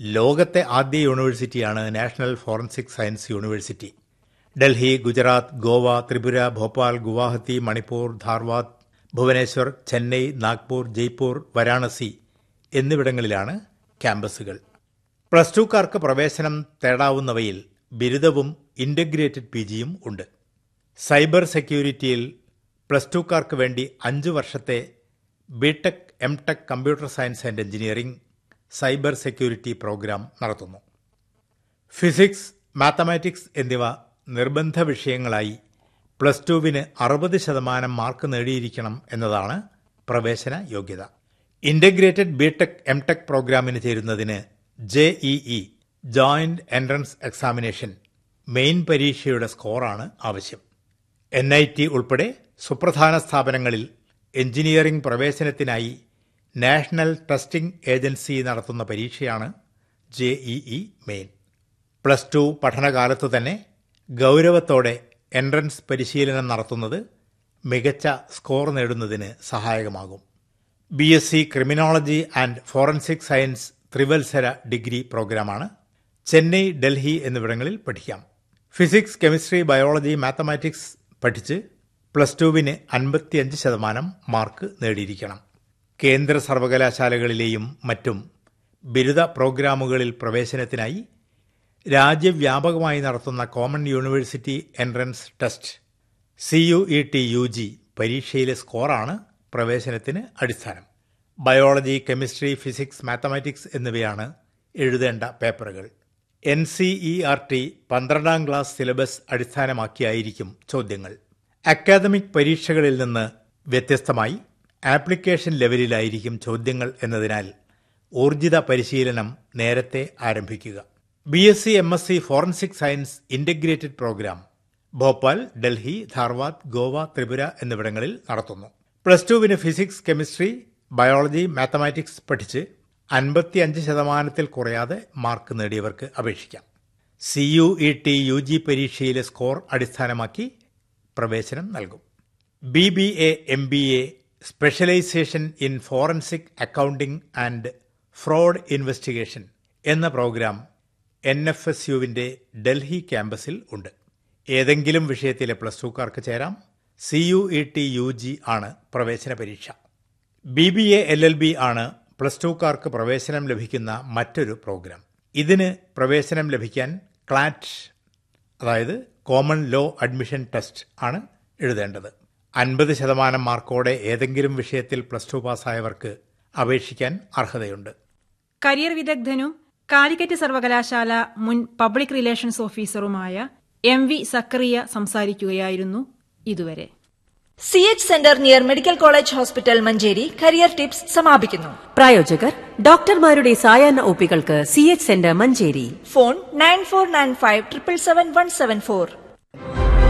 ലോകത്തെ ആദ്യ യൂണിവേഴ്സിറ്റിയാണ് national forensic science university Delhi Gujarat Goa Tripura Bhopal Guwahati Manipur Dharwad Bhubaneswar Chennai Nagpur Jaipur Varanasi എന്നിവിടങ്ങളിലാണ് ക്യാമ്പസുകൾ പ്ലസ് ടുക്കാർക്ക് പ്രവേശനം തേടാവുന്നവയിൽ ബിരുദവും ഇന്റഗ്രേറ്റഡ് പി ജിയും ഉണ്ട് സൈബർ സെക്യൂരിറ്റിയിൽ പ്ലസ് ടുക്കാർക്ക് വേണ്ടി അഞ്ച് വർഷത്തെ BTech M tech computer science and engineering cyber security program നടത്തുന്നു ഫിസിക്സ് മാത്തമാറ്റിക്സ് എന്നിവ നിർബന്ധ വിഷയങ്ങളായി പ്ലസ് ടുവിന് അറുപത് ശതമാനം മാർക്ക് നേടിയിരിക്കണം എന്നതാണ് പ്രവേശന യോഗ്യത ഇന്റഗ്രേറ്റഡ് ബിടെക് എം ടെക് പ്രോഗ്രാമിന് ചേരുന്നതിന് JEE joint entrance examination main പരീക്ഷയുടെ സ്കോറാണ് ആവശ്യം എൻ ഐ ടി ഉൾപ്പെടെ സുപ്രധാന സ്ഥാപനങ്ങളിൽ എഞ്ചിനീയറിംഗ് പ്രവേശനത്തിനായി നാഷണൽ ടെസ്റ്റിംഗ് ഏജൻസി നടത്തുന്ന പരീക്ഷയാണ് ജെഇഇ മെയിൻ പ്ലസ് ടു പഠനകാലത്തു തന്നെ ഗൗരവത്തോടെ എൻട്രൻസ് പരിശീലനം നടത്തുന്നത് മികച്ച സ്കോർ നേടുന്നതിന് സഹായകമാകും B S C criminology and forensic science ത്രിവത്സര ഡിഗ്രി പ്രോഗ്രാമാണ് ചെന്നൈ ഡൽഹി എന്നിവിടങ്ങളിൽ പഠിക്കാം ഫിസിക്സ് കെമിസ്ട്രി ബയോളജി മാത്തമാറ്റിക്സ് പഠിച്ച് പ്ലസ് ടുവിന് അൻപത്തിയഞ്ച് ശതമാനം മാർക്ക് നേടിയിരിക്കണം കേന്ദ്ര സർവകലാശാലകളിലെയും മറ്റും ബിരുദ പ്രോഗ്രാമുകളിൽ പ്രവേശനത്തിനായി രാജ്യവ്യാപകമായി നടത്തുന്ന common university entrance test C U E T U G പരീക്ഷയിലെ സ്കോറാണ് പ്രവേശനത്തിന് അടിസ്ഥാനം ബയോളജി കെമിസ്ട്രി ഫിസിക്സ് മാത്തമാറ്റിക്സ് എന്നിവയാണ് എഴുതേണ്ട പേപ്പറുകൾ N C E R T പന്ത്രണ്ടാം ക്ലാസ് സിലബസ് അടിസ്ഥാനമാക്കിയായിരിക്കും ചോദ്യങ്ങൾ അക്കാദമിക് പരീക്ഷകളിൽ നിന്ന് വ്യത്യസ്തമായി ആപ്ലിക്കേഷൻ ലെവലിലായിരിക്കും ചോദ്യങ്ങൾ എന്നതിനാൽ ഊർജിത പരിശീലനം നേരത്തെ ആരംഭിക്കുക B S C M S C forensic science integrated program Bhopal Delhi Dharwad Goa Tripura എന്നിവിടങ്ങളിൽ നടത്തുന്നു പ്ലസ് ടുവിന് ഫിസിക്സ് കെമിസ്ട്രി ബയോളജി മാത്തമാറ്റിക്സ് പഠിച്ച് അൻപത്തിയഞ്ച് ശതമാനത്തിൽ കുറയാതെ മാർക്ക് നേടിയവർക്ക് അപേക്ഷിക്കാം C U E T U G പരീക്ഷയിലെ സ്കോർ അടിസ്ഥാനമാക്കി പ്രവേശനം നൽകും B B A M B A specialisation in forensic accounting and fraud investigation എന്ന പ്രോഗ്രാം എൻ എഫ് എസ് യുവിന്റെ ഡൽഹി ക്യാമ്പസിൽ ഉണ്ട് ഏതെങ്കിലും വിഷയത്തിലെ പ്ലസ് ടുക്കാർക്ക് ചേരാം C U E T U G ആണ് പ്രവേശന പരീക്ഷ B B A L L B ആണ് പ്ലസ് ടുക്കാർക്ക് പ്രവേശനം ലഭിക്കുന്ന മറ്റൊരു പ്രോഗ്രാം ഇതിന് പ്രവേശനം ലഭിക്കാൻ ക്ലാറ്റ് അതായത് കോമൺ ലോ അഡ്മിഷൻ ടെസ്റ്റ് ആണ് എഴുതേണ്ടത് അൻപത് ശതമാനം മാർക്കോടെ ഏതെങ്കിലും വിഷയത്തിൽ പ്ലസ് ടു പാസ്സായവർക്ക് അപേക്ഷിക്കാൻ അർഹതയുണ്ട് കരിയർ വിദഗ്ധനും കാലിക്കറ്റ് സർവകലാശാല മുൻ പബ്ലിക് റിലേഷൻസ് ഓഫീസറുമായ എം വി സക്കറിയ സംസാരിക്കുകയായിരുന്നു ഇതുവരെ C H centre near medical college hospital Manjeri career tips സമാപിക്കുന്നു പ്രായോജകർ ഡോക്ടർമാരുടെ സായാഹ്ന ഒപ്പികൾക്ക് C H centre Manjeri phone nine four nine five triple seven one seven four